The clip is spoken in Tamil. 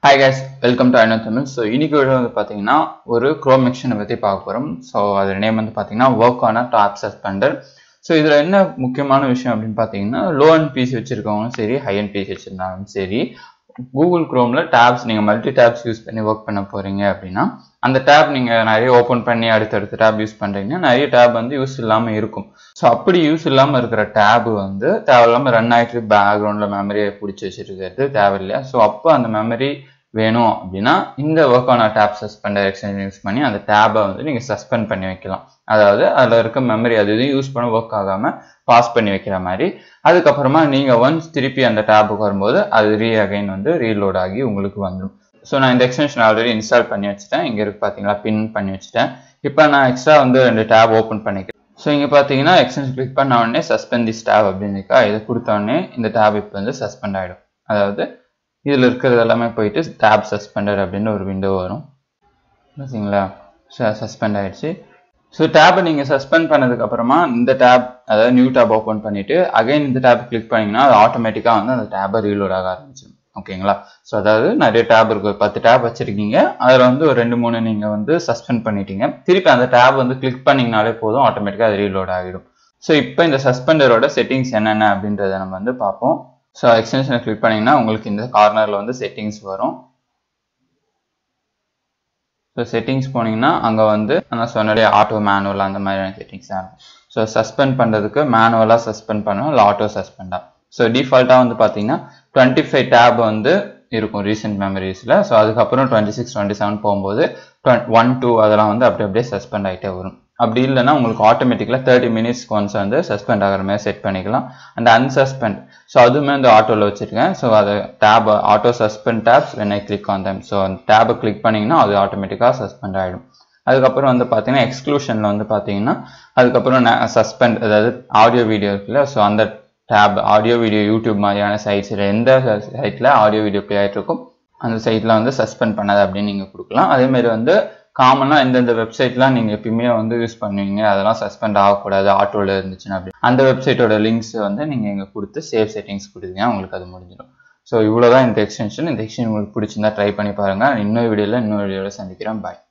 hi guys welcome to I know Tamil so இன்னைக்கு வீடியோ வந்து பார்த்தீங்கன்னா ஒரு க்ரோம் எக்ஷனை பற்றி பார்க்க போகிறோம் ஸோ அதோட நேம் வந்து பார்த்தீங்கன்னா ஒர்க் ஆன டாப் சஸ்பெண்டர் ஸோ இதில் என்ன முக்கியமான விஷயம் அப்படின்னு பார்த்தீங்கன்னா லோ அண்ட் பிசி வச்சுருக்கவங்களும் சரி ஹை அண்ட் பிசி வச்சுருந்தாலும் சரி கூகுள் க்ரோமில் டேப்ஸ் நீங்கள் மல்டி டேப்ஸ் யூஸ் பண்ணி ஒர்க் பண்ண போகிறீங்க அப்படின்னா அந்த டேப் நீங்கள் நிறைய ஓப்பன் பண்ணி அடுத்தடுத்த டேப் யூஸ் பண்ணுறீங்கன்னா நிறைய டேப் வந்து யூஸ் இல்லாமல் இருக்கும் ஸோ அப்படி யூஸ் இல்லாமல் இருக்கிற டேப் வந்து தேவையில்லாமல் ரன் ஆகிட்டு பேக்ரவுண்டில் மெமரியை பிடிச்சி வச்சுருக்கிறது தேவையில்லையா ஸோ அப்போ அந்த மெமரி வேணும் அப்படின்னா இந்த ஒர்க் ஆன டேப் சஸ்பெண்டர் எக்ஸ்டென்ஷன் யூஸ் பண்ணி அந்த டேபை வந்து நீங்கள் சஸ்பெண்ட் பண்ணி வைக்கலாம் அதாவது அதில் இருக்க மெமரி அது இது யூஸ் பண்ண ஒர்க் ஆகாமல் பாஸ் பண்ணி வைக்கிற மாதிரி அதுக்கப்புறமா நீங்கள் ஒன்ஸ் திருப்பி அந்த டேபுக்கு வரும்போது அது ரீ அகைன் வந்து ரீலோட் ஆகி உங்களுக்கு வந்துடும் ஸோ நான் இந்த எக்ஸ்டென்ஷன் ஆல்ரெடி இன்ஸ்டால் பண்ணி வச்சுட்டேன் இங்கே இருக்கு பார்த்தீங்களா பின் பண்ணி வச்சுட்டேன் இப்போ நான் எக்ஸ்ட்ரா வந்து ரெண்டு டேப் ஓப்பன் பண்ணிக்கிறேன் ஸோ இங்கே பார்த்தீங்கன்னா எக்ஸ்டென்ஷன் கிளிக் பண்ண உடனே சஸ்பெண்ட் திஸ் டேப் அப்படின்னு இருக்கா இதை கொடுத்த உடனே இந்த டேப் இப்போ வந்து சஸ்பெண்ட் ஆகிடும் அதாவது இதில் இருக்கிறது எல்லாமே போயிட்டு டேப் சஸ்பெண்டர் அப்படின்னு ஒரு விண்டோ வரும் பார்த்தீங்களா சஸ்பெண்ட் ஆயிடுச்சு ஸோ டேப்பை நீங்கள் சஸ்பெண்ட் பண்ணதுக்கு அப்புறமா இந்த டேப் அதாவது நியூ டேப் ஓப்பன் பண்ணிட்டு அகைன் இந்த டேப் கிளிக் பண்ணிங்கன்னா அது ஆட்டோமேட்டிக்காக வந்து அந்த டேப்பை ரீலோட் ஆக ஆரம்பிச்சிடும் ஓகேங்களா ஸோ அதாவது நிறைய டேப் இருக்கு ஒரு பத்து டேப் வச்சிருக்கீங்க அதில் வந்து ஒரு ரெண்டு மூணு நீங்கள் வந்து சஸ்பெண்ட் பண்ணிட்டீங்க திருப்பி அந்த டேப் வந்து கிளிக் பண்ணிங்கனாலே போதும் ஆட்டோமேட்டிக்காக அது ரீலோட் ஆகிடும் ஸோ இப்போ இந்த சஸ்பெண்டரோட செட்டிங்ஸ் என்னென்ன அப்படின்றத நம்ம வந்து பார்ப்போம் ஸோ எக்ஸ்டென்ஷனை கிளிக் பண்ணிங்கன்னா உங்களுக்கு இந்த கார்னரில் வந்து செட்டிங்ஸ் வரும் ஸோ செட்டிங்ஸ் போனீங்கன்னா அங்கே வந்து நான் சொன்னதே ஆட்டோ மேனுவல் அந்த மாதிரியான செட்டிங்ஸ் தான் ஸோ சஸ்பெண்ட் பண்ணுறதுக்கு மேனுவலாக சஸ்பெண்ட் பண்ணணும் இல்லை ஆட்டோ சஸ்பெண்டாக ஸோ டிஃபால்ட்டாக வந்து பார்த்தீங்கன்னா டுவெண்ட்டி ஃபைவ் டேப் வந்து இருக்கும் ரீசெண்ட் மெமரிஸில் ஸோ அதுக்கப்புறம் டுவெண்ட்டி சிக்ஸ் டுவெண்ட்டி செவன் போகும்போது ஒன் டூ அதெல்லாம் வந்து அப்படி அப்படியே சஸ்பெண்ட் ஆகிட்டே வரும் அப்படி இல்லைன்னா உங்களுக்கு ஆட்டோமேட்டிக்கலாக தேர்ட்டி மினிட்ஸ்க்கு ஒன்ஸ் வந்து சஸ்பெண்ட் ஆகிற மாதிரி செட் பண்ணிக்கலாம் அண்ட் அன்சஸ்பெண்ட் ஸோ அதுவுமே இந்த ஆட்டோவில் வச்சுருக்கேன் ஸோ அது tab auto suspend tabs when I click on them so அந்த டேபை கிளிக் பண்ணிங்கன்னா அது ஆட்டோமேட்டிக்காக சஸ்பெண்ட் ஆகிடும் அதுக்கப்புறம் வந்து பார்த்தீங்கன்னா எக்ஸ்க்ளூஷனில் வந்து பார்த்தீங்கன்னா அதுக்கப்புறம் சஸ்பெண்ட் அதாவது ஆடியோ வீடியோ இருக்குல்ல ஸோ அந்த டேப் ஆடியோ வீடியோ யூடியூப் மாதிரியான சைட்ஸில் எந்த சைட்டில் ஆடியோ வீடியோ ப்ளே ஆகிட்டு இருக்கும் அந்த சைட்டில் வந்து சஸ்பெண்ட் பண்ணாது அப்படின்னு நீங்கள் கொடுக்கலாம் அதேமாரி வந்து காமனாக எந்தெந்த வெப்சைட்லாம் நீங்கள் எப்பயுமே வந்து யூஸ் பண்ணுவீங்க அதெல்லாம் சஸ்பெண்ட் ஆகக்கூடாது ஆட்டோவில் இருந்துச்சுன்னா அப்படி அந்த வெப்சைட்டோட லிங்க்ஸ் வந்து நீங்கள் இங்கே கொடுத்து சேவ் செட்டிங்ஸ் கொடுத்தீங்கன்னா உங்களுக்கு அது முடிஞ்சிடும் ஸோ இவ்வளோ தான் இந்த எக்ஸ்டென்ஷன் இந்த எக்ஸ்டென்ஷன் உங்களுக்கு பிடிச்சிருந்தா ட்ரை பண்ணி பாருங்கள் இன்னொரு வீடியோவில் இன்னொரு வீடியோவில் சந்திக்கிறேன் பாய்